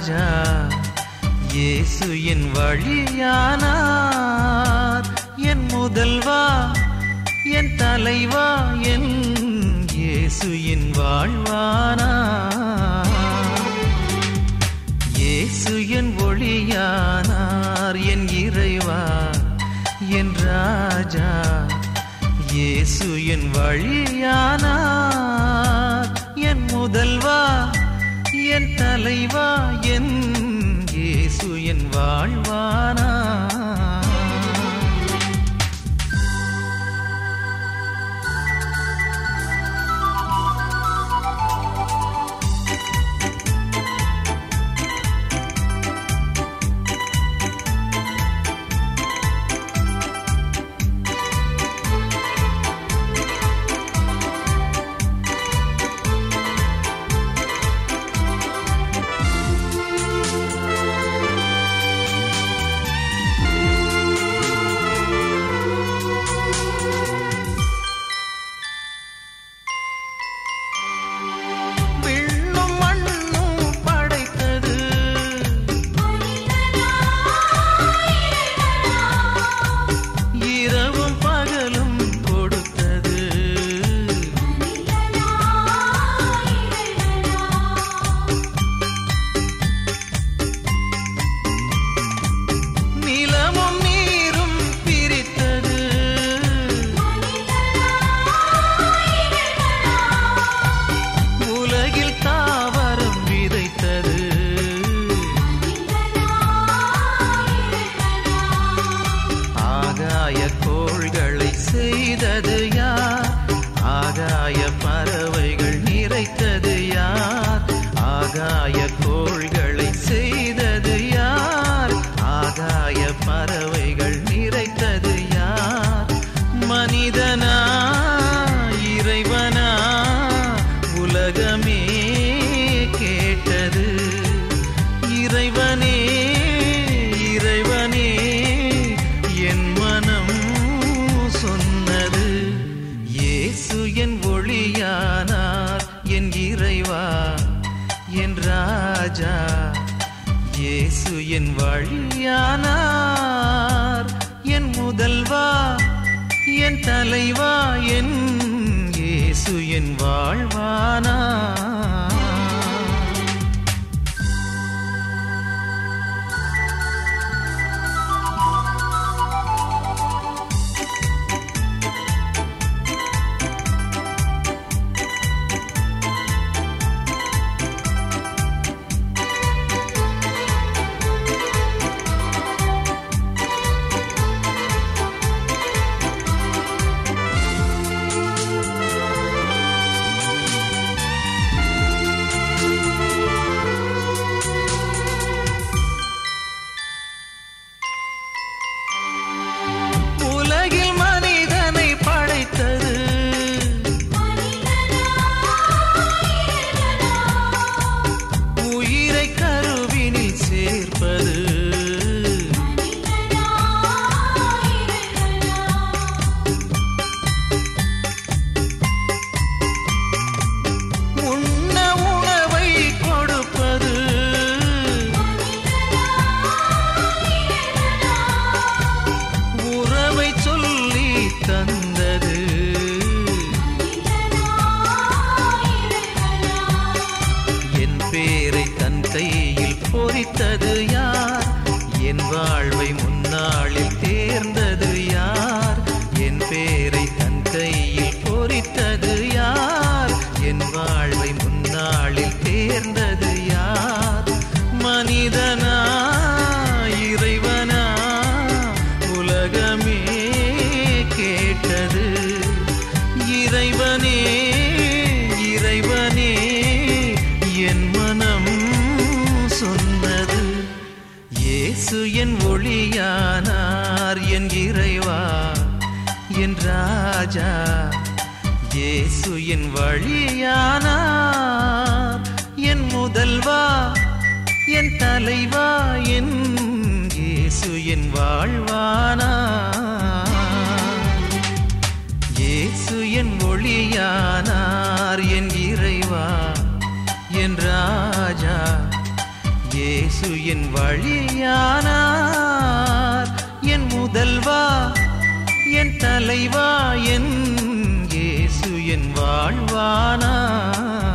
ராஜா இயேசு என் வழியானார் என் முதல்வா என் தலைவா என் இயேசு என் வாழ்வானார் இயேசு என் ஒளியானார் என் இறைவா என் ராஜா இயேசு என் வழியானார் என் முதல்வா என் தலைவா என் இயேசு என் வாழ்வானார் விண்ணும் மண்ணும் படைத்தது இரவும் பகலும் கொடுத்தது நிலமும் நீரும் பிரித்தது உலகில் தாவரம் விதைத்தது ஆகாய கோள்களை செய்தது யார் ஆகாய பறவைகள் நிறைத்தது யார் ஆகாய கோள்களை செய்தது யார் ஆகாய பறவைகள் நிறைத்தது யார் மனிதனா இறைவனா உலகமே கேட்டது இறைவனே இறைவனே என் மனம் சொன்னது இயேசு என் ஒளியானார் என் இறைவா என் ராஜா இயேசு என் வழியானார் என் முதல்வா என் தலைவா என் இயேசு என் வாழ்வானார் உலகில் மனிதனை படைத்தது உயிரை கருவினில் சேர்ப்பது உண்ண உணவை கொடுப்பது உறவை சொல்லி தந்தது என் பேரை தன் கையில் பொறித்தது யார் என் வாழ்வை முன்னாளில் தேர்ந்தது யார் என் பேரை தன் கையில் பொறித்தது யார் என் வாழ்வை முன்னாளில் தேர்ந்தது யார் மனிதனா இறைவனா உலகமே கேட்டது இறைவனே இறைவனே என் மனம் சொன்னது இயேசு என் ஒளியானார் என் இறைவா என் ராஜா இயேசு என் வழியானார் என் முதல்வா என் தலைவா என் இயேசு என் வாழ்வானார் இயேசு என் ஒளியானார் என் இறைவா என் ராஜா இயேசு என் வழியானார் என் முதல்வா என் தலைவா என் இயேசு என் வாழ்வானார்